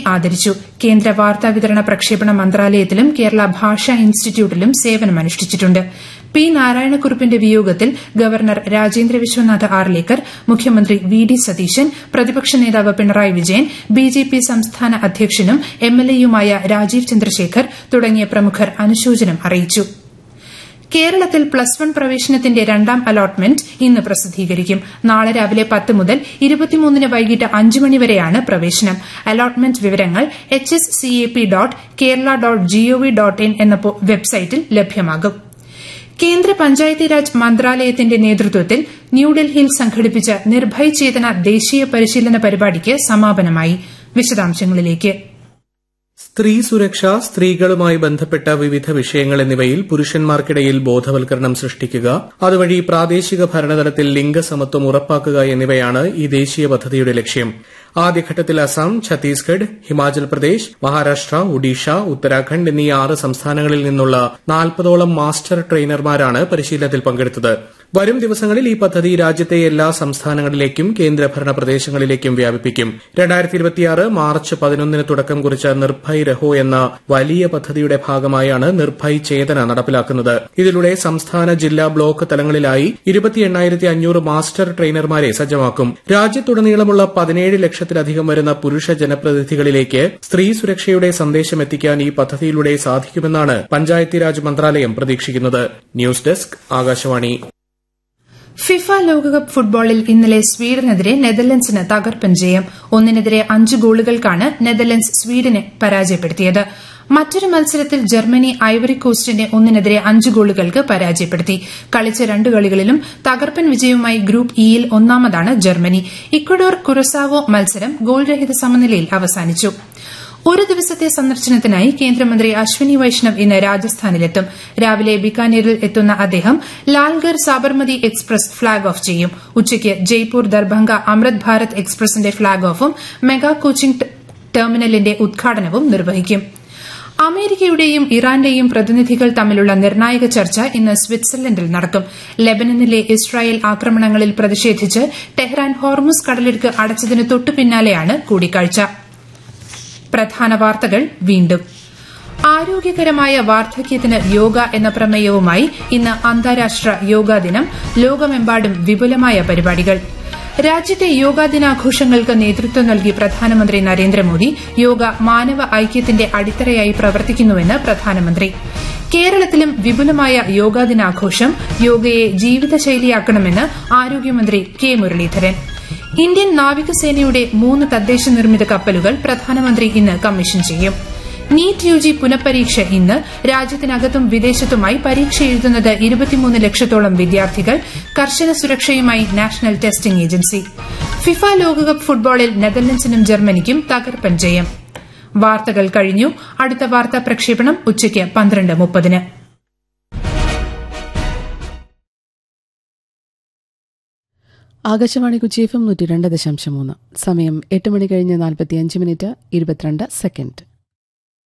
ആദരിച്ചു കേന്ദ്ര വാർത്താവിതരണ പ്രക്ഷേപണ മന്ത്രാലയത്തിലും കേരള ഭാഷാ ഇൻസ്റ്റിറ്റ്യൂട്ടിലും സേവനമനുഷ്ഠിച്ചിട്ടുണ്ട് പി നാരായണക്കുറുപ്പിന്റെ വിയോഗത്തിൽ ഗവർണർ രാജേന്ദ്ര വിശ്വനാഥ് ആർലേക്കർ മുഖ്യമന്ത്രി വി ഡി സതീശൻ പ്രതിപക്ഷ നേതാവ് പിണറായി വിജയൻ ബിജെപി സംസ്ഥാന അധ്യക്ഷനും എംഎൽഎയുമായ രാജീവ് ചന്ദ്രശേഖർ തുടങ്ങിയ പ്രമുഖർ അനുശോചനം അറിയിച്ചു കേരളത്തിൽ പ്ലസ് വൺ പ്രവേശനത്തിന്റെ രണ്ടാം അലോട്ട്മെന്റ് ഇന്ന് പ്രസിദ്ധീകരിക്കും നാളെ രാവിലെ പത്ത് മുതൽ ഇരുപത്തിമൂന്നിന് വൈകിട്ട് അഞ്ച് മണിവരെയാണ് പ്രവേശനം അലോട്ട്മെന്റ് വിവരങ്ങൾ H S C A P dot Kerala dot G O V dot in എന്ന വെബ്സൈറ്റിൽ ലഭ്യമാകും കേന്ദ്ര പഞ്ചായത്തി രാജ് മന്ത്രാലയത്തിന്റെ നേതൃത്വത്തിൽ ന്യൂഡൽഹിയിൽ സംഘടിപ്പിച്ച നിർഭയ് ചേതന ദേശീയ പരിശീലന പരിപാടിക്ക് സമാപനമായി വിശദാംശങ്ങളിലേക്ക് സ്ത്രീ സുരക്ഷ സ്ത്രീകളുമായി ബന്ധപ്പെട്ട വിവിധ വിഷയങ്ങൾ എന്നിവയിൽ പുരുഷന്മാർക്കിടയിൽ ബോധവൽക്കരണം സൃഷ്ടിക്കുക അതുവഴി പ്രാദേശിക ഭരണതലത്തിൽ ലിംഗസമത്വം ഉറപ്പാക്കുക എന്നിവയാണ് ഈ ദേശീയ പദ്ധതിയുടെ ലക്ഷ്യം ആദ്യഘട്ടത്തിൽ അസം ഛത്തീസ്ഗഡ് ഹിമാചൽ പ്രദേശ് മഹാരാഷ്ട്ര ഒഡീഷ ഉത്തരാഖണ്ഡ് എന്നീ ആറ് സംസ്ഥാനങ്ങളിൽ നിന്നുള്ള നാൽപ്പതോളം മാസ്റ്റർ ട്രെയിനർമാരാണ് പരിശീലനത്തിൽ പങ്കെടുത്തത് വരും ദിവസങ്ങളിൽ ഈ പദ്ധതി രാജ്യത്തെ എല്ലാ സംസ്ഥാനങ്ങളിലേക്കും കേന്ദ്രഭരണ പ്രദേശങ്ങളിലേക്കും വ്യാപിപ്പിക്കും മാർച്ച് പതിനൊന്നിന് തുടക്കം കുറിച്ച നിർഭയ് രഹോ എന്ന വലിയ പദ്ധതിയുടെ ഭാഗമായാണ് നിർഭയ് ചേതന നടപ്പിലാക്കുന്നത് ഇതിലൂടെ സംസ്ഥാന ജില്ലാ ബ്ലോക്ക് തലങ്ങളിലായി ഇരുപത്തി എണ്ണായിരത്തി അഞ്ഞൂറ് മാസ്റ്റർ ട്രെയിനർമാരെ സജ്ജമാക്കും രാജ്യത്തുടനീളമുള്ള പതിനേഴ് ലക്ഷത്തിലധികം വരുന്ന പുരുഷ ജനപ്രതിനിധികളിലേക്ക് സ്ത്രീ സുരക്ഷയുടെ സന്ദേശം എത്തിക്കാൻ ഈ പദ്ധതിയിലൂടെ സാധിക്കുമെന്നാണ് പഞ്ചായത്തി രാജ് മന്ത്രാലയം പ്രതീക്ഷിക്കുന്നത് ന്യൂസ് ഡെസ്ക് ആകാശവാണി ഫിഫ ലോകകപ്പ് ഫുട്ബോളിൽ ഇന്നലെ സ്വീഡനെതിരെ നെതർലൻഡ്സിന് തകർപ്പൻ ജയം ഒന്നിനെതിരെ അഞ്ച് ഗോളുകൾക്കാണ് നെതർലൻഡ്സ് സ്വീഡനെ പരാജയപ്പെടുത്തിയത് മറ്റൊരു മത്സരത്തിൽ ജർമ്മനി ഐവറി കോസ്റ്റിനെ ഒന്നിനെതിരെ അഞ്ച് ഗോളുകൾക്ക് പരാജയപ്പെടുത്തി കളിച്ച രണ്ട് കളികളിലും തകർപ്പൻ വിജയവുമായി ഗ്രൂപ്പ് ഇയിൽ ഒന്നാമതാണ് ജർമ്മനി ഇക്വഡോർ കുറസാവോ മത്സരം ഗോൾരഹിത സമനിലയിൽ അവസാനിച്ചു ഒരു ദിവസത്തെ സന്ദർശനത്തിനായി കേന്ദ്രമന്ത്രി അശ്വനി വൈഷ്ണവ് ഇന്ന് രാജസ്ഥാനിലെത്തും രാവിലെ ബിക്കാനീറിൽ എത്തുന്ന അദ്ദേഹം Lalgarh Sabarmati express flag off ചെയ്യും ഉച്ചയ്ക്ക് ജയ്പൂർ ദർഭംഗ അമൃത് ഭാരത് എക്സ്പ്രസിന്റെ ഫ്ളാഗ് ഓഫും മെഗാ കോച്ചിംഗ് ടെർമിനലിന്റെ ഉദ്ഘാടനവും നിർവഹിക്കും അമേരിക്കയുടെയും ഇറാന്റെയും പ്രതിനിധികൾ തമ്മിലുള്ള നിർണായക ചർച്ച ഇന്ന് സ്വിറ്റ്സർലൻഡിൽ നടക്കും ലെബനനിലെ ഇസ്രായേൽ ആക്രമണങ്ങളിൽ പ്രതിഷേധിച്ച് ടെഹ്റാൻ ഹോർമുസ് കടലിടുക്ക് അടച്ചതിന് തൊട്ടു പിന്നാലെയാണ് കൂടിക്കാഴ്ച പ്രധാന വാർത്തകൾ വീണ്ടും ആരോഗ്യകരമായ വാർദ്ധക്യത്തിന് യോഗ എന്ന പ്രമേയവുമായി ഇന്ന് അന്താരാഷ്ട്ര യോഗാ ദിനം ലോകമെമ്പാടും വിപുലമായ പരിപാടികൾ രാജ്യത്തെ യോഗാ ദിനാഘോഷങ്ങൾക്ക് നേതൃത്വം നൽകി പ്രധാനമന്ത്രി നരേന്ദ്രമോദി യോഗ മാനവ ഐക്യത്തിന്റെ അടിത്തറയായി പ്രവർത്തിക്കുന്നുവെന്ന് പ്രധാനമന്ത്രി കേരളത്തിലും വിപുലമായ യോഗാ ദിനാഘോഷം യോഗയെ ജീവിതശൈലിയാക്കണമെന്ന് ആരോഗ്യമന്ത്രി കെ മുരളീധരൻ ഇന്ത്യൻ നാവികസേനയുടെ മൂന്ന് തദ്ദേശ നിർമ്മിത കപ്പലുകൾ പ്രധാനമന്ത്രി ഇന്ന് കമ്മീഷൻ ചെയ്യും നീറ്റ് യു ജി പുനഃപരീക്ഷ ഇന്ന് രാജ്യത്തിനകത്തും വിദേശത്തുമായി പരീക്ഷ എഴുതുന്നത് ഇരുപത്തിമൂന്ന് ലക്ഷത്തോളം വിദ്യാർത്ഥികൾ കർശന സുരക്ഷയുമായി നാഷണൽ ടെസ്റ്റിംഗ് ഏജൻസി ഫിഫ ലോകകപ്പ് ഫുട്ബോളിൽ നെതർലൻഡ്സിനും ജർമ്മനിക്കും തകർപ്പൻ ജയം വാർത്തകൾ കഴിഞ്ഞു അടുത്ത വാർത്താ പ്രക്ഷേപണം ഉച്ചയ്ക്ക് പന്ത്രണ്ട് മുപ്പതിന് ആകാശവാണി കൊച്ചി എഫ് എം നൂറ്റി രണ്ട് ദശാംശം മൂന്ന് സമയം എട്ട് മണി കഴിഞ്ഞ് നാൽപ്പത്തിയഞ്ച് മിനിറ്റ് ഇരുപത്തിരണ്ട് സെക്കൻഡ്